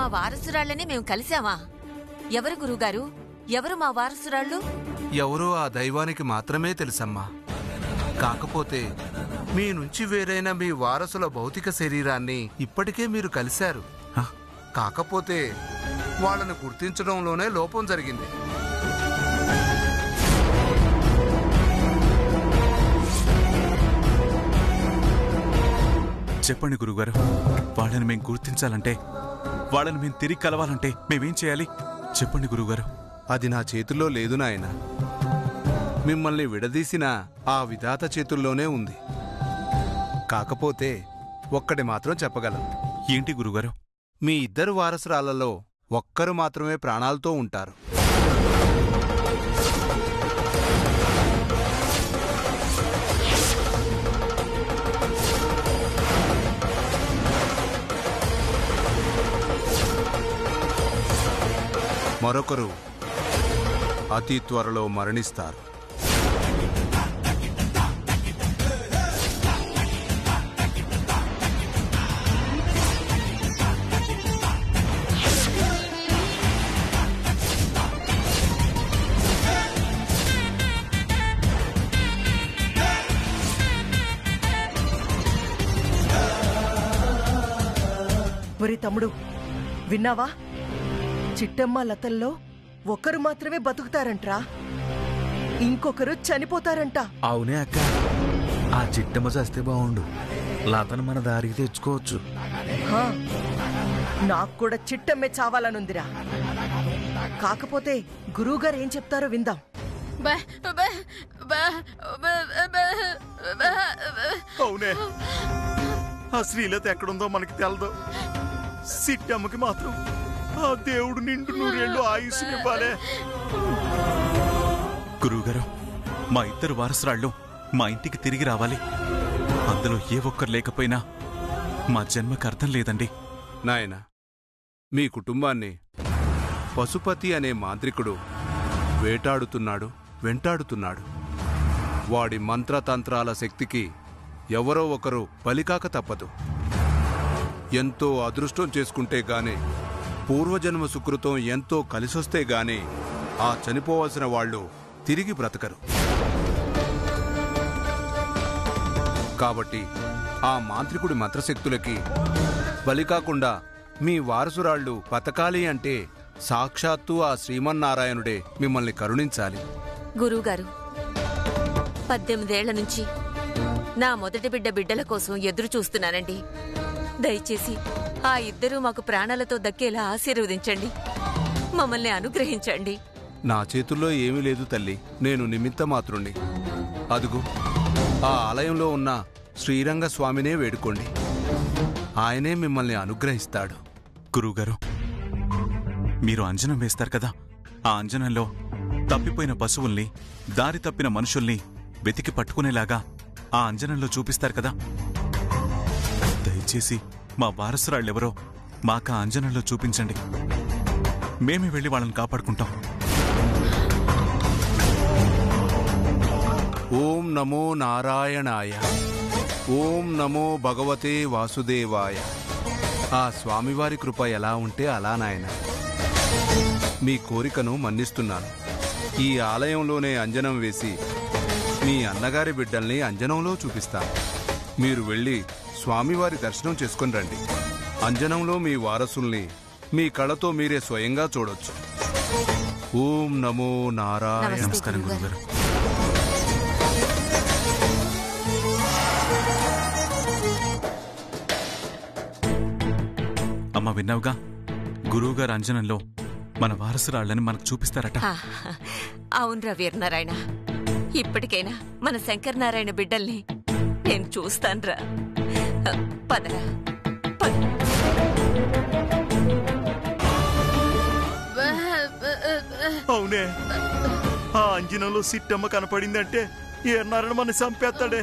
వారసురాళ్ళని మేము కలిసామా ఎవరు గురుగారు ఎవరు మా వారసురాళ్ళు ఎవరో ఆ దైవానికి మాత్రమే తెలుసమ్మా కాకపోతే మీ నుంచి వేరైన మీ వారసుల భౌతిక శరీరాన్ని ఇప్పటికే మీరు కలిశారు హ? కాకపోతే వాళ్ళను గుర్తించడంలోనే లోపం జరిగింది చెప్పండి గురుగారు వాళ్ళని మేము గుర్తించాలంటే వాళ్ళని మేము తిరిగి కలవాలంటే మేమేం చేయాలి చెప్పండి గురుగారు అది నా చేతుల్లో లేదు నాయన మిమ్మల్ని విడదీసిన ఆ విధాత చేతుల్లోనే ఉంది కాకపోతే ఒక్కటి మాత్రం చెప్పగలం ఏంటి గురుగారు మీ ఇద్దరు వారసురాలలో ఒక్కరు మాత్రమే ప్రాణాలతో ఉంటారు మరొకరు అతి త్వరలో మరణిస్తారు ఒరి తమ్ముడు విన్నావా చిట్టమ్మ లతల్లో ఒకరు మాత్రమే బతుకుతారంట్రా ఇంకొకరు చనిపోతారంట అవునే అక్క ఆ చిట్టమ్మ చస్తే బాగుండు లతను మన దారికి తెచ్చుకోవచ్చు హా, నాకు కూడా చిట్టమ్మే చావాలనుందిరా కాకపోతే గురువుగారు ఏం చెప్తారో విందాం అవునే ఆ శ్రీలత ఎక్కడుందో మనకి తెలదు సిట్టమ్మకి మాత్రం ఆ దేవుడు నిండు నూరేళ్ళు ఆయుష్నివ్వాలే గురువుగారు మా ఇద్దరు వారసురాళ్ళు మా ఇంటికి తిరిగి రావాలి అందులో ఏ ఒక్కరు లేకపోయినా మా జన్మకు అర్థం లేదండి నాయన మీ కుటుంబాన్ని పశుపతి అనే మాంత్రికుడు వేటాడుతున్నాడు వెంటాడుతున్నాడు వాడి మంత్రతంత్రాల శక్తికి ఎవరో ఒకరు బలికాక తప్పదు ఎంతో అదృష్టం చేసుకుంటే గాని పూర్వజన్మ సుకృతం ఎంతో కలిసొస్తే గాని ఆ చనిపోవలసిన వాళ్ళు తిరిగి బ్రతకరు కాబట్టి ఆ మాంత్రికుడి మంత్రశక్తులకి బలి కాకుండా మీ వారసురాళ్ళు బతకాలి అంటే సాక్షాత్తు ఆ శ్రీమన్నారాయణుడే మిమ్మల్ని కరుణించాలి గురువుగారు పద్దెనిమిదేళ్ల నుంచి నా మొదటి బిడ్డ బిడ్డల కోసం ఎదురు చూస్తున్నానండి దయచేసి ఆ ఇద్దరూ మాకు ప్రాణాలతో దక్కేలా ఆశీర్వదించండి మమ్మల్ని అనుగ్రహించండి నా చేతుల్లో ఏమీ లేదు తల్లి నేను నిమిత్త మాత్రుణ్ణి అదుగు ఆ ఆలయంలో ఉన్న శ్రీరంగ స్వామినే వేడుకోండి ఆయనే మిమ్మల్ని అనుగ్రహిస్తాడు గురువుగారు మీరు అంజనం వేస్తారు కదా ఆ అంజనంలో తప్పిపోయిన పశువుల్ని దారి తప్పిన మనుషుల్ని వెతికి పట్టుకునేలాగా ఆ అంజనంలో చూపిస్తారు కదా దయచేసి మా వారసురాళ్ళెవరో మాకు ఆ అంజనంలో చూపించండి మేమే వెళ్ళి వాళ్ళని కాపాడుకుంటాం ఓం నమో నారాయణాయ ఓం నమో భగవతే వాసుదేవాయ ఆ స్వామివారి కృప ఎలా ఉంటే అలా నాయన మీ కోరికను మన్నిస్తున్నాను ఈ ఆలయంలోనే అంజనం వేసి మీ అన్నగారి బిడ్డల్ని అంజనంలో చూపిస్తాను మీరు వెళ్ళి స్వామివారి దర్శనం చేసుకొని రండి అంజనంలో మీ వారసుల్ని మీ కళ్ళతో మీరే స్వయంగా చూడొచ్చు ఓం నమో నారాయణ నమస్తే. నమస్కారం గురువుగారు. గురువుగారు అమ్మ విన్నావుగా గురువుగారు అంజనంలో మన వారసురాళ్ళని మనకు చూపిస్తారట హా, అవునరా వీరనారాయణ ఇప్పటికైనా మన శంకర్ నారాయణ బిడ్డల్ని నేను చూస్తాన్రా పదరా పద అవునే ఆ అంజనంలో సిట్టమ్మ కనపడిందంటే ఏనారాయణ మన చంపేస్తాడే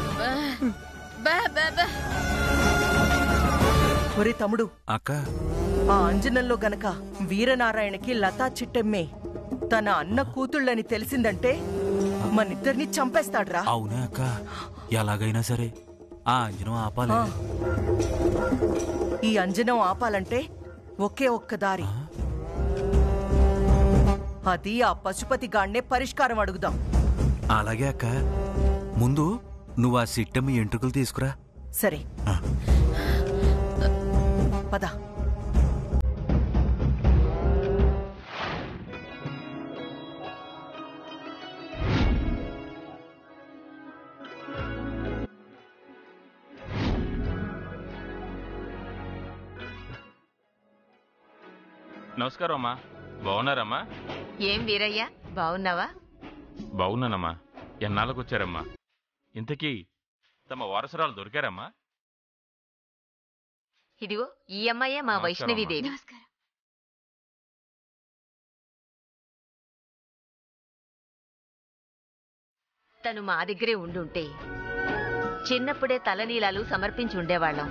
ఒరే తమ్ముడు అక్క ఆ అంజనంలో గనక వీరనారాయణకి లతా చిట్టమ్మే తన అన్న కూతుళ్ళని తెలిసిందంటే మనిద్దరిని చంపేస్తాడ్రా అవునే అక్క ఎలాగైనా సరే ఆ అంజనం ఆపాలి ఆ. ఈ అంజనం ఆపాలంటే ఒకే ఒక్క దారి అది ఆ పశుపతి గాడినే పరిష్కారం అడుగుదాం అలాగే అక్క ముందు నువ్వు ఆ సిట్టమ్మ ఎంట్రుకలు తీసుకురా సరే పద నమస్కారం అమ్మా బాగున్నారమ్మా ఏం వీరయ్య బావున్నావా బాగున్నానమ్మా ఎన్నాళ్ళకు వచ్చారమ్మా ఇంతకీ తమ వారసురాలు దొరికారమ్మా ఇదిగో ఈ అమ్మాయే మా నమస్కారం, వైష్ణవీదేవి తను మా దగ్గరే ఉండుంటే చిన్నప్పుడే తలనీలాలు సమర్పించి ఉండేవాళ్ళం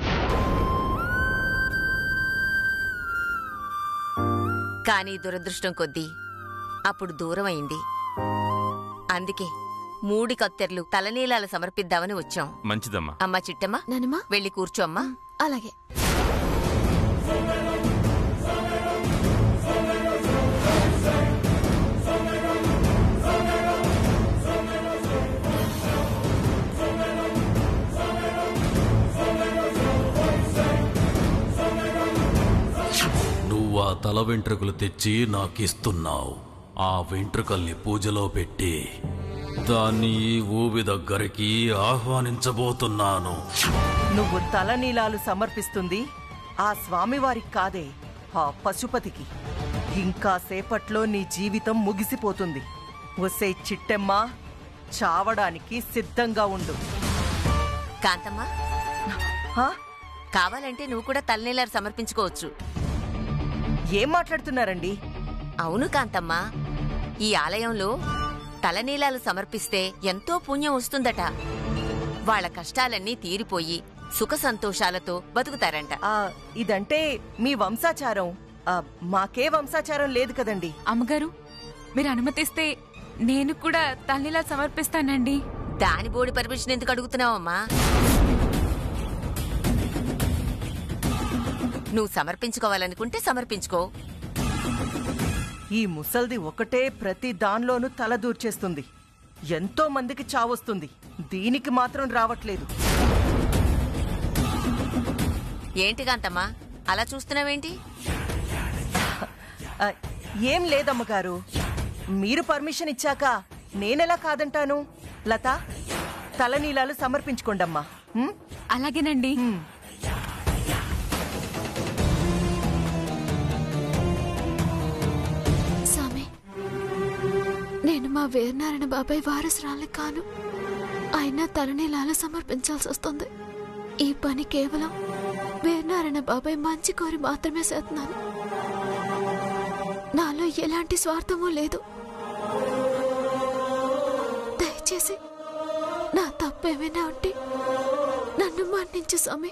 కానీ దురదృష్టం కొద్దీ అప్పుడు దూరం అయింది అందుకే మూడి కత్తెర్లు తలనీలాలు సమర్పిద్దామని వచ్చాం మంచిదమ్మా అమ్మా చిట్టమ్మ నానమ్మా వెళ్ళి కూర్చో అమ్మా అలాగే నువ్వు ఆ తల వెంట్రుకలు తెచ్చి నాకిస్తున్నావు ఆ వెంట్రుకల్ని పూజలో పెట్టి దాన్ని ఈ ఊబి దగ్గరికి ఆహ్వానించబోతున్నాను నువ్వు తలనీలాలు సమర్పిస్తుంది ఆ స్వామివారికి కాదే ఆ పశుపతికి ఇంకా సేపట్లో నీ జీవితం ముగిసిపోతుంది ఒసే చిట్టెమ్మ చావడానికి సిద్ధంగా ఉండు కాంతమ్మ హా? కావాలంటే నువ్వు కూడా తలనీలాలు సమర్పించుకోవచ్చు ఏం మాట్లాడుతున్నారండి అవును కాంతమ్మ ఈ ఆలయంలో తలనీలాలు సమర్పిస్తే ఎంతో పుణ్యం వస్తుందట వాళ్ళ కష్టాలన్నీ తీరిపోయి సుఖ సంతోషాలతో బతుకుతారంట ఆ ఇదంటే మీ వంశాచారం ఆ, మాకే వంశాచారం లేదు కదండి అమ్మగారు మీరు అనుమతిస్తే నేను కూడా తల్లిలా సమర్పిస్తానండి దాని బోడి పర్మిషన్ ఎందుకు అడుగుతున్నావమ్మా నువ్వు సమర్పించుకోవాలనుకుంటే సమర్పించుకో ఈ ముసల్ది ఒకటే ప్రతి దానిలోనూ తల దూర్చేస్తుంది ఎంతో మందికి చావొస్తుంది దీనికి మాత్రం రావట్లేదు ఏంటి కాంతమ్మా అలా చూస్తున్నావేంటి ఆ, ఏం లేదమ్మగారు మీరు పర్మిషన్ ఇచ్చాక నేనెలా కాదంటాను లత తలనీలాలు సమర్పించుకోండమ్మా ఉం? అలాగేనండి ఉం. స్వామి నేను మా వీరనారాయణ బాబాయ్ వారసురాలి కాను అయినా తలనీలాల సమర్పించాల్సి వస్తుంది ఈ పని కేవలం వీరనారాయణ బాబాయ్ మంచి కోరి మాత్రమే చేస్తున్నాను నాలో ఎలాంటి స్వార్థమూ లేదు దయచేసి నా తప్పేమైనా ఉంటే నన్ను మన్నించు స్వామి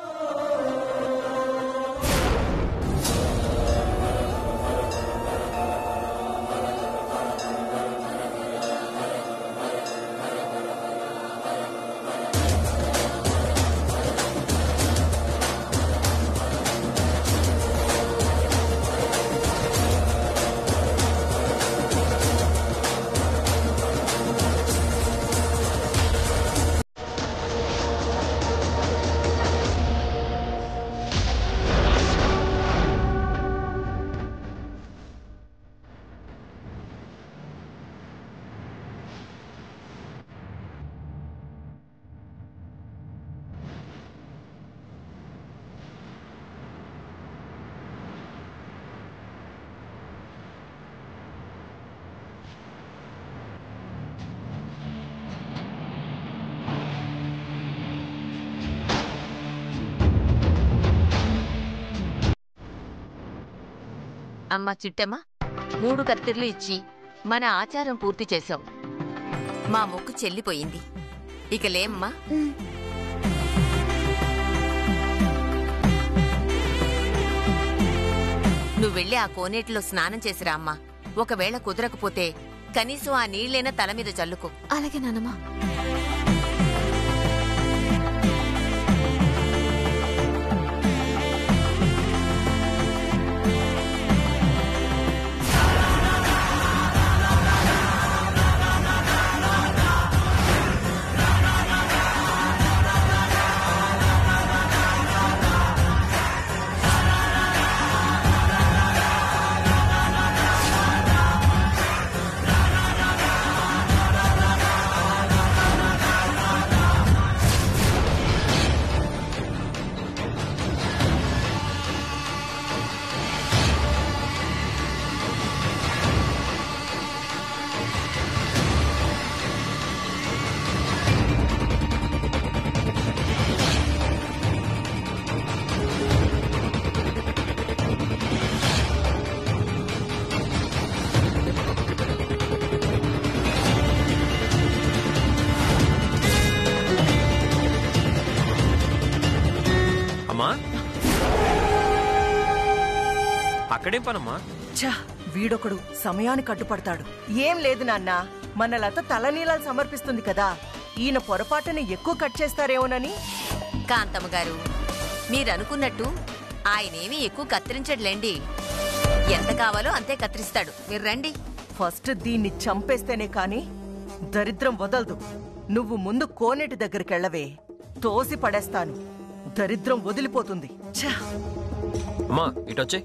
అమ్మా చిట్టమ్మ మూడు కత్తిర్లు ఇచ్చి మన ఆచారం పూర్తి చేశాం మా మొక్కు చెల్లిపోయింది ఇక లేమ్మా నువ్వు వెళ్ళి ఆ కోనేటిలో స్నానం చేసిరా అమ్మా ఒకవేళ కుదరకపోతే కనీసం ఆ నీళ్ళైనా తల మీద చల్లుకో అలాగే నానమ్మా అక్కడేం పనమ్మా ఛ వీడొకడు సమయానికి అడ్డుపడతాడు ఏం లేదు నాన్న మన లత తలనీలాలు సమర్పిస్తుంది కదా ఈయన పొరపాటుని ఎక్కువ కట్ చేస్తారేమోనని కాంతమ్మ గారు మీరనుకున్నట్టు ఆయనేమీ ఎక్కువ కత్తిరించడులేండి ఎంత కావాలో అంతే కత్తిరిస్తాడు మీరు రండి ఫస్ట్ దీన్ని చంపేస్తేనే కాని దరిద్రం వదలదు నువ్వు ముందు కోనేటి దగ్గరికెళ్ళవే తోసి పడేస్తాను దరిద్రం వదిలిపోతుంది ఛ అమ్మా ఇటు వచ్చే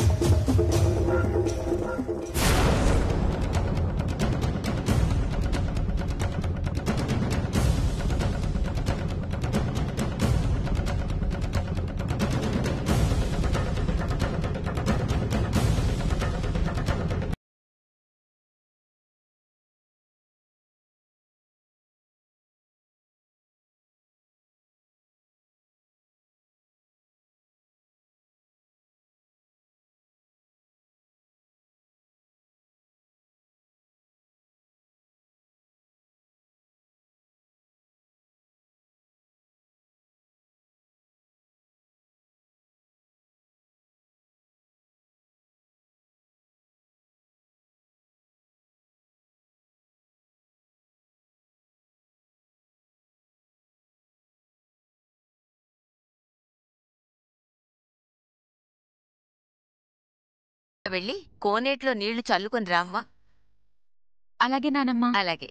వెళ్ళి కోనేట్లో నీళ్లు చల్లుకొని రామ్మా అలాగే నానమ్మ అలాగే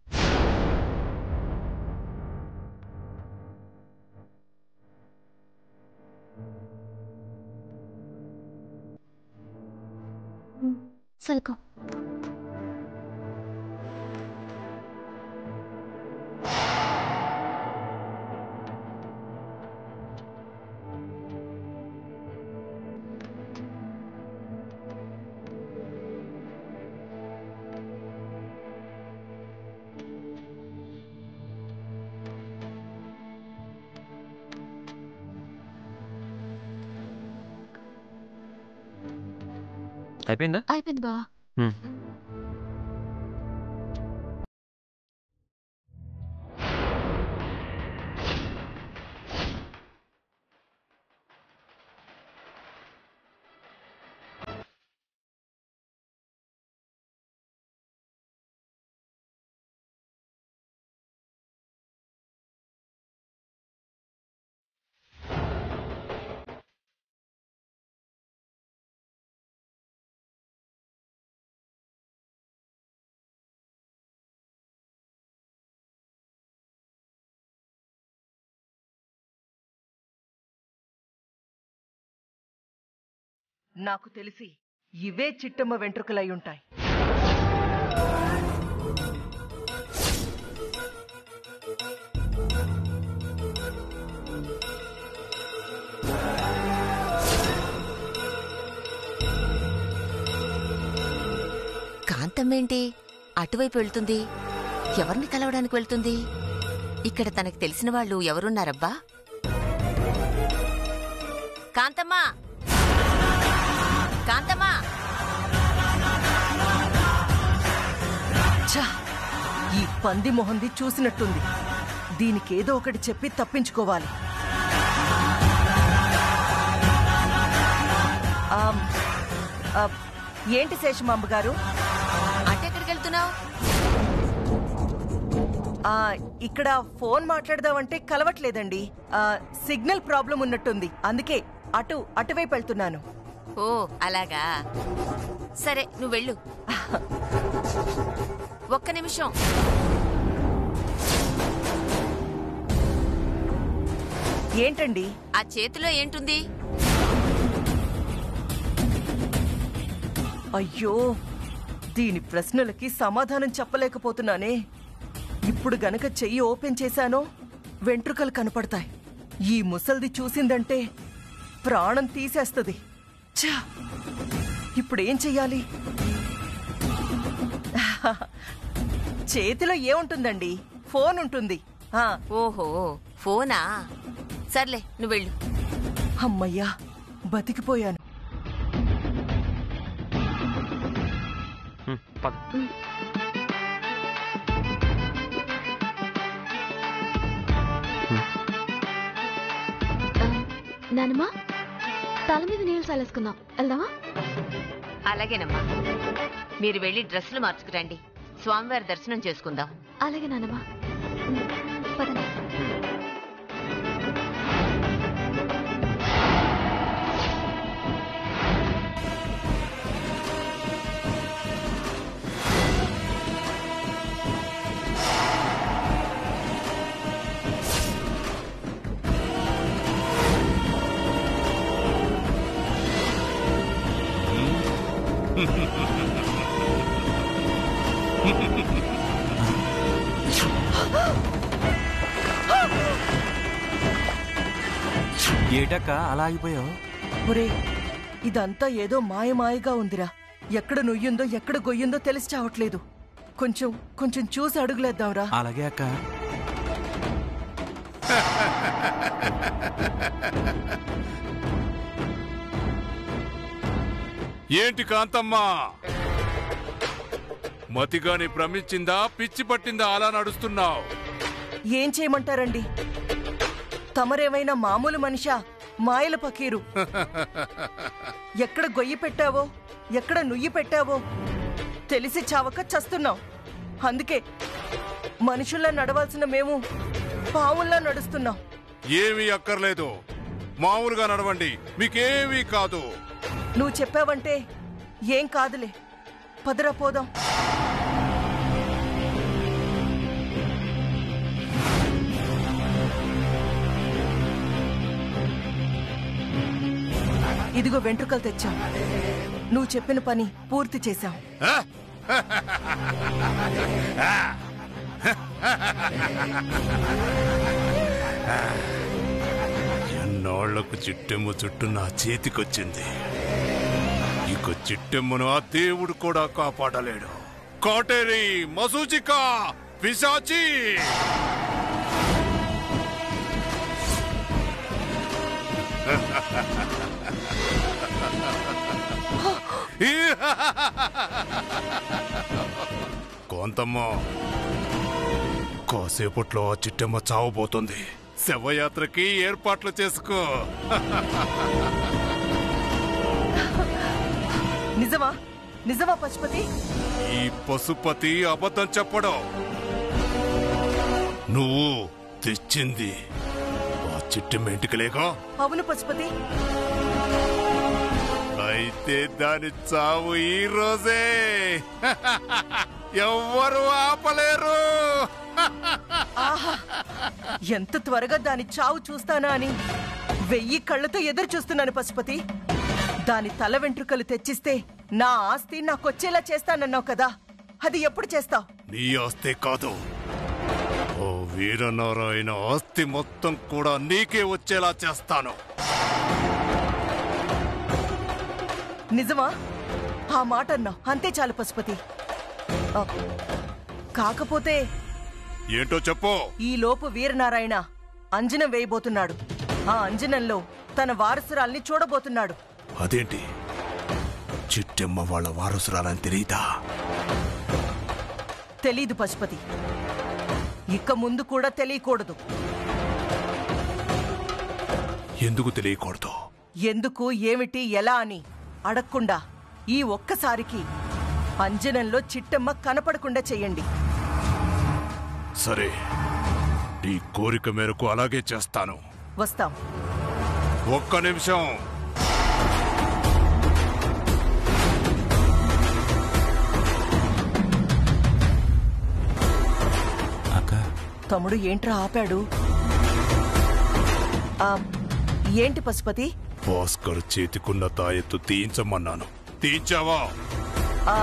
సరుకు అయిపోయిందా అయిపోయింది బా హ్మ్. నాకు తెలిసి ఇవే చిట్టమ్మ వెంట్రుకలై ఉంటాయి కాంతమ్మేంటి అటువైపు వెళ్తుంది ఎవరిని కలవడానికి వెళ్తుంది ఇక్కడ తనకు తెలిసిన వాళ్ళు ఎవరున్నారబ్బా కాంతమ్మా కాంతమ్మా ఛ! ఈ పంది మొహంది చూసినట్టుంది దీనికేదో ఒకటి చెప్పి తప్పించుకోవాలి ఆమ్, ఆ, ఏంటి శేషమాంబ గారు అంటే ఎక్కడికి వెళ్తున్నావు ఆ, ఇక్కడ ఫోన్ మాట్లాడదామంటే కలవట్లేదండి ఆ, సిగ్నల్ ప్రాబ్లం ఉన్నట్టుంది అందుకే అటు అటువైపు వెళ్తున్నాను ఓ అలాగా సరే నువ్వు వెళ్ళు ఒక్క నిమిషం ఏంటండి ఆ చేతిలో ఏంటుంది అయ్యో దీని ప్రశ్నలకి సమాధానం చెప్పలేకపోతున్నానే ఇప్పుడు గనక చెయ్యి ఓపెన్ చేశానో వెంట్రుకలు కనపడతాయి ఈ ముసల్ది చూసిందంటే ప్రాణం తీసేస్తది ఛ! ఇప్పుడేం చెయ్యాలి చేతిలో ఏముంటుందండి ఫోన్ ఉంటుంది ఆ, ఓహో ఫోనా సర్లే నువ్వు వెళ్ళు అమ్మయ్యా బతికిపోయాను హ్మ్, పద నానమ్మా తల మీద నీళ్ళు చల్లేసుకుందాం వెళ్దామా అలాగేనమ్మా మీరు వెళ్ళి డ్రెస్సులు మార్చుకురండి స్వామివారి దర్శనం చేసుకుందాం అలాగే నానమ్మా పదండి ఏటక్క అలా ఆగిపోయావు ఒరే ఇదంతా ఏదో మాయమాయగా ఉందిరా ఎక్కడ నొయ్యుందో ఎక్కడ గొయ్యుందో తెలిసి చావట్లేదు కొంచెం కొంచెం చూసి అడుగులేద్దాంరా అలాగే అక్క ఏంటి కాంతమ్మా మతిగాని భ్రమించిందా పిచ్చి పట్టిందా అలా నడుస్తున్నావు ఏం చేయమంటారండి తమరేమైనా మామూలు మనిషా మాయల పకీరు ఎక్కడ గొయ్యి పెట్టావో ఎక్కడ నుయ్యి పెట్టావో తెలిసి చావక చస్తున్నాం అందుకే మనుషుల్లా నడవాల్సిన మేము పావుల్లా నడుస్తున్నాం ఏమీ అక్కర్లేదు మామూలుగా నడవండి మీకేమీ కాదు నువ్వు చెప్పావంటే ఏం కాదులే పదరా పోదాం ఇదిగో వెంట్రుకలు తెచ్చాం నువ్వు చెప్పిన పని పూర్తి చేశాం ఎన్నాళ్లకు చిట్టెమ్మ చుట్టూ నా చేతికొచ్చింది ఇక చిట్టెమ్మను ఆ దేవుడు కూడా కాపాడలేడు కాటేరి మసూచిక పిశాచి కొంతమ్మ కాసేపట్లో ఆ చిట్టెమ్మ చావబోతుంది శవయాత్రకి ఏర్పాట్లు చేసుకో నిజమా నిజమా పశుపతి ఈ పశుపతి అబద్ధం చెప్పడం నువ్వు తెచ్చింది ఆ చిట్టెమ్మ ఇంటికిలేగా అవును పశుపతి అయితే దాని చావు ఈ రోజే ఎవ్వరు ఆపలేరు ఆహా ఎంత త్వరగా దాని చావు చూస్తానా అని వెయ్యి కళ్ళతో ఎదురు చూస్తున్నాను పశుపతి దాని తల వెంట్రుకలు తెచ్చిస్తే నా ఆస్తి నాకొచ్చేలా చేస్తానన్నావు కదా అది ఎప్పుడు చేస్తావు నీ ఆస్తే కాదు ఓ వీరనారాయణ ఆస్తి మొత్తం కూడా నీకే వచ్చేలా చేస్తాను నిజమా ఆ మాట అన్నావు అంతే చాలు పశుపతి ఆ, కాకపోతే ఏంటో చెప్పు ఈ లోపు వీరనారాయణ అంజనం వేయబోతున్నాడు ఆ అంజనంలో తన వారసురాల్ని చూడబోతున్నాడు అదేంటి చిట్టెమ్మ వాళ్ళ వారసురాలని తెలియదా తెలీదు పశుపతి ఇక ముందు కూడా తెలియకూడదు ఎందుకు తెలియకూడదు ఎందుకు ఏమిటి ఎలా అని అడగకుండా ఈ ఒక్కసారికి అంజనంలో చిట్టమ్మ కనపడకుండా చెయ్యండి సరే నీ కోరిక మేరకు అలాగే చేస్తాను వస్తాం ఒక్క నిమిషం అక్క తమ్ముడు ఏంట్రా ఆపాడు ఆ, ఏంటి పశుపతి భాస్కర్ చేతికున్న తాయెత్తు తీయించమన్నాను తీయించావా ఆ,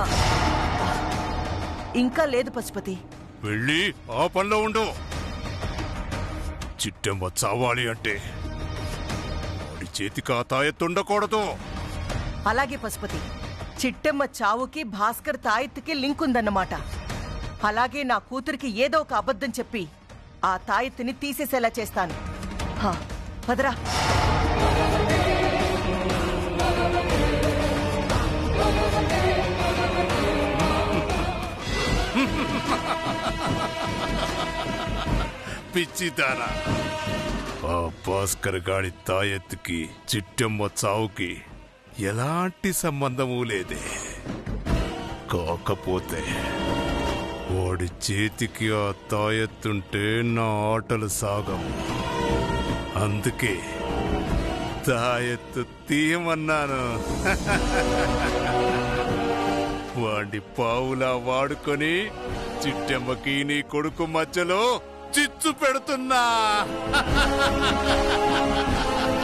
ఇంకా లేదు పశుపతి వెళ్ళి ఆ పనిలో ఉండు చిట్టెమ్మ చావాలి అంటే వాడి చేతికి ఆ తాయెత్తు ఉండకూడదు అలాగే పశుపతి చిట్టెమ్మ చావుకి భాస్కర్ తాయెత్తుకి లింక్ ఉందన్నమాట అలాగే నా కూతురికి ఏదో ఒక అబద్ధం చెప్పి ఆ తాయెత్తుని తీసేసేలా చేస్తాను హా, పదరా పిచ్చిదానా ఆ భాస్కర్ గాడి తాయెత్తుకి చిట్టెమ్మ చావుకి ఎలాంటి సంబంధము లేదే కాకపోతే వాడి చేతికి ఆ తాయెత్తుంటే నా ఆటలు సాగవు అందుకే తాయెత్తు తీయమన్నాను వాడి పావులా వాడుకొని చిట్టెమ్మకి నీ కొడుకు మధ్యలో చిచ్చు పెడుతున్నా